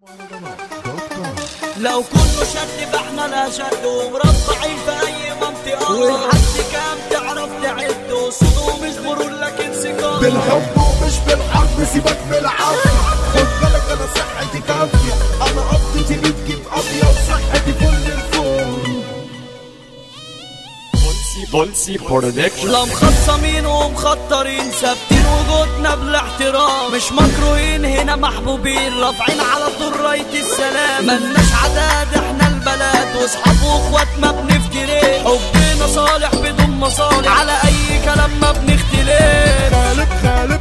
لو كله شد فاحنا لا شد ومربعين في اي منطقة ولحد كام تعرف تعد وصدو مش مرور لكن سكار بالحب ومش بالحرب سيبك من العافية خد بالك انا صحتي كافية انا قبضتي بتجيب قضية وصحتي فل الفل بولسي برودكشن لا مخصمين ومخطرين ثابتين وجودنا بالاحترام مش مكروهين هنا محبوبين رافعين على طول راية السلام ملناش عداد احنا البلد واصحاب واخوات ما بنفترين حبنا صالح بدون مصالح على اي كلام ما بنختلف غالب غالب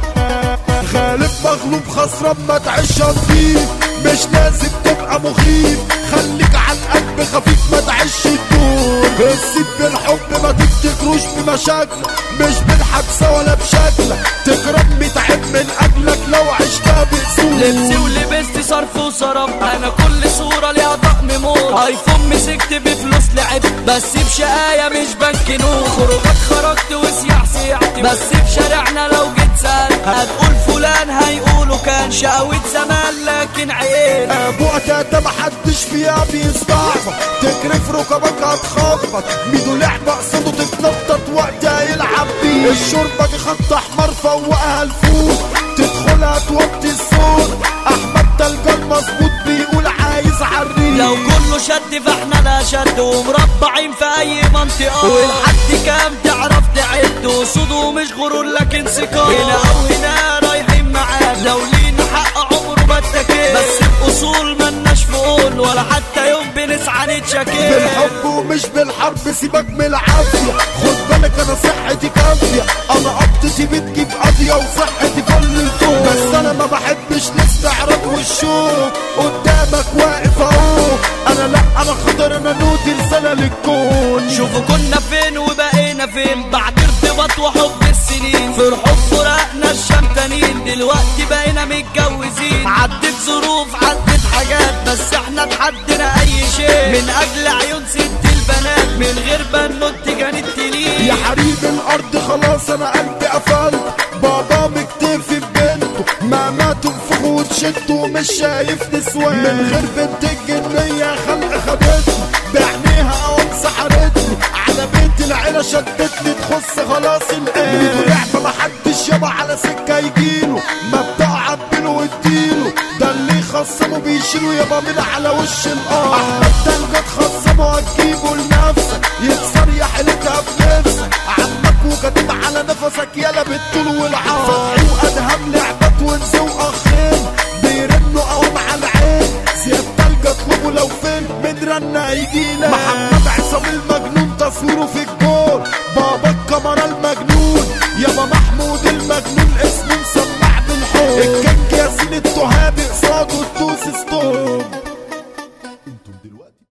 غالب مغلوب خسران ما تعيش نضيف مش لازم تبقى مخيف خليك على القلب خفيف ما تعيش الدور السيب بالحب ما تفتكروش بمشاكل مش بالحبسة ولا بشكل تكرم متعب من اجلك لو عشتها بأسود لبسي ولبست صرف وصرف انا كل صورة ليها طقم موت ايفون مسكت بفلوس لعب بس بشقاية مش بنك نور خروجات خرجت وسياح سيحت بس في شارعنا لو جيت سألت هتقول فلان هيقولوا كان شقوة زمان لكن عيب ابو تاتا محدش فيها بيستعبط تكرف ركبك هتخبط ميدو لعبة قصده تتنطط وقتها يلعب بيه الشوربة دي خط احمر فوقها الفوق تدخلها توطي الصوت احمد تلقى المظبوط بيقول عايز عريس لو كله شد فاحنا لا شد ومربعين في اي منطقة ولحد كام تعرف تعد وصدو مش غرور لكن سكار هنا او هنا رايحين معاك لو لينا حق عمره ما اتكل بس باصول ملناش في قول ولا حتى يوم بنسعى نتشكل بالحب ومش بالحرب سيبك من العافية خد بالك انا صحتي كافية انا قبضتي بتجيب قضية وصحتي فل الفوق بس انا ما بحبش الاستعراض والشوق قدامك واقف اهو انا لا انا خضر انا نودي رسالة للكون شوفوا كنا فين وبقينا فين بعد ارتباط وحب السنين في الحب فرقنا الشمتانين دلوقتي بقينا متجوزين عدت ظروف عدت حاجات بس احنا اتحدنا اي شيء من اجل عيون ست البنات من غير بنوت كانت تلين يا حبيب الارض خلاص انا قلبي قفلت بابا مكتفي ببنته ما ماتوا في وتشد ومش شايف نسوان من غير بنت الجنية خلق خدتني بعينيها قوم سحرتني على بيت العيلة شدتني تخص خلاص الآن ميدو لعبة محدش يابا على سكة يجيله مبدأ عبله واديله ده اللي خصمه بيشيله يابا من على وش الارض احمد تلقى تخصمه هتجيبه لنفسك يكسر يا حيلتها بنفسك عمك وكاتب على نفسك يلا بالطول والعرض فتحي وادهم لعبات ونسي واخين بيرنوا قوم على العين زياد تلقى اطلبه لو فين من رنا هيجينا محمد عصام المجنون تصويره في الجول بابا الكاميرا المجنون يابا محمود المجنون اسمه